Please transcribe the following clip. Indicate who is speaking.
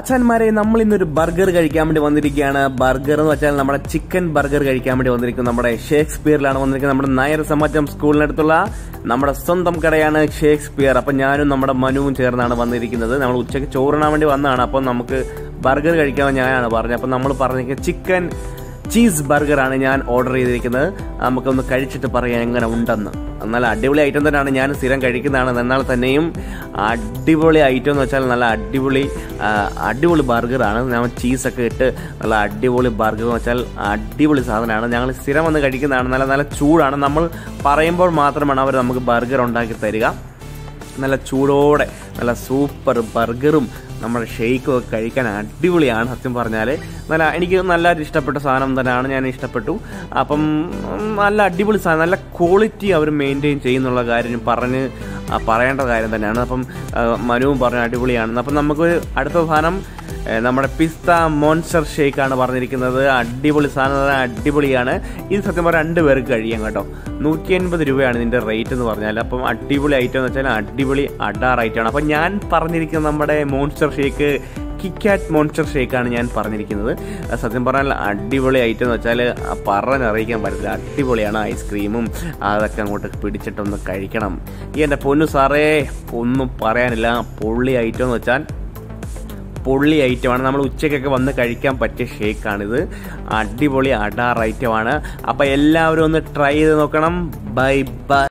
Speaker 1: മച്ചാന്മാരെ നമ്മൾ ഇന്നൊരു ബർഗർ കഴിക്കാൻ വേണ്ടി വന്നിരിക്കുകയാണ് ബർഗർ എന്ന് വെച്ചാൽ നമ്മുടെ ചിക്കൻ ബർഗർ കഴിക്കാൻ വേണ്ടി വന്നിരിക്കുന്നത് നമ്മുടെ ഷേക്സ്പിയറിലാണ് വന്നിരിക്കുന്നത് നമ്മുടെ നായർ സമാജം സ്കൂളിനടുത്തുള്ള നമ്മുടെ സ്വന്തം കടയാണ് ഷേക്സ്പിയർ അപ്പം ഞാനും നമ്മുടെ മനുവും ചേർന്നാണ് വന്നിരിക്കുന്നത് നമ്മൾ ഉച്ചയ്ക്ക് ചോറിനാൻ വേണ്ടി വന്നതാണ് അപ്പം നമുക്ക് ബർഗർ കഴിക്കാൻ ഞാനാണ് പറഞ്ഞത് അപ്പം നമ്മൾ പറഞ്ഞിരിക്കുന്നത് ചിക്കൻ ചീസ് ബർഗറാണ് ഞാൻ ഓർഡർ ചെയ്തിരിക്കുന്നത് നമുക്കൊന്ന് കഴിച്ചിട്ട് പറയാൻ എങ്ങനെ ഉണ്ടെന്ന് നല്ല അടിപൊളി ഐറ്റം തന്നെയാണ് ഞാൻ സ്ഥിരം കഴിക്കുന്നതാണ് എന്നാൽ തന്നെയും അടിപൊളി ഐറ്റം എന്ന് വെച്ചാൽ നല്ല അടിപൊളി ആ, അടിപൊളി ബർഗറാണ് നമ്മൾ ചീസൊക്കെ ഇട്ട് നല്ല അടിപൊളി ബർഗർ എന്ന് വെച്ചാൽ അടിപൊളി സാധനമാണ് ഞങ്ങൾ സ്ഥിരം വന്ന് കഴിക്കുന്നതാണ് നല്ല നല്ല ചൂടാണ് നമ്മൾ പറയുമ്പോൾ മാത്രമാണ് അവർ നമുക്ക് ബർഗർ ഉണ്ടാക്കി തരിക നല്ല ചൂടോടെ നല്ല സൂപ്പർ ബർഗറും നമ്മുടെ ഷെയ്ക്കും ഒക്കെ കഴിക്കാൻ അടിപൊളിയാണ് സത്യം പറഞ്ഞാൽ നല്ല എനിക്ക് നല്ല ഇഷ്ടപ്പെട്ട സാധനം തന്നെയാണ് ഞാൻ ഇഷ്ടപ്പെട്ടു അപ്പം ഉം, നല്ല അടിപൊളി സാധനം നല്ല ക്വാളിറ്റി അവർ മെയിൻറ്റെയിൻ ചെയ്യുന്നുള്ള കാര്യം പറഞ്ഞ് ആ, പറയേണ്ട കാര്യം തന്നെയാണ് അപ്പം ആ, മനുവും പറഞ്ഞു അടിപൊളിയാണെന്ന് അപ്പം നമുക്ക് അടുത്ത സാധനം ഏ, നമ്മുടെ പിസ്ത മോൺസ്റ്റർ ഷേക്ക് ആണ് പറഞ്ഞിരിക്കുന്നത് അടിപൊളി സാധനം തന്നെ അടിപൊളിയാണ് ഇത് സത്യം പറഞ്ഞാൽ രണ്ട് പേർക്ക് കഴിയാം കേട്ടോ നൂറ്റി എൺപത് രൂപയാണ് ഇതിന്റെ റേറ്റ് എന്ന് പറഞ്ഞാൽ അപ്പം അടിപൊളി ഐറ്റം എന്ന് വെച്ചാൽ അടിപൊളി അഡാർ ഐറ്റം ആണ് അപ്പം ഞാൻ പറഞ്ഞിരിക്കുന്നത് നമ്മുടെ മോൺസ്റ്റർ ഷേക്ക് കിക്കാറ്റ് മോൺസ്റ്റർ ഷേക്കാണ് ഞാൻ പറഞ്ഞിരിക്കുന്നത് അത് സത്യം പറഞ്ഞാൽ അടിപൊളി ഐറ്റം എന്ന് വെച്ചാൽ പറഞ്ഞറിയിക്കാൻ പറ്റില്ല അടിപൊളിയാണ് ഐസ്ക്രീമും അതൊക്കെ അങ്ങോട്ട് പിടിച്ചിട്ടൊന്ന് കഴിക്കണം ഈ എൻ്റെ പൊന്നു സാറേ ഒന്നും പറയാനില്ല പൊള്ളി ഐറ്റം എന്ന് വെച്ചാൽ പൊള്ളി ഐറ്റമാണ് നമ്മൾ ഉച്ചയ്ക്കൊക്കെ വന്ന് കഴിക്കാൻ പറ്റിയ ഷേക്കാണിത് അടിപൊളി അഡാർ ഐറ്റമാണ് അപ്പോൾ എല്ലാവരും ഒന്ന് ട്രൈ ചെയ്ത് നോക്കണം ബൈ ബൈ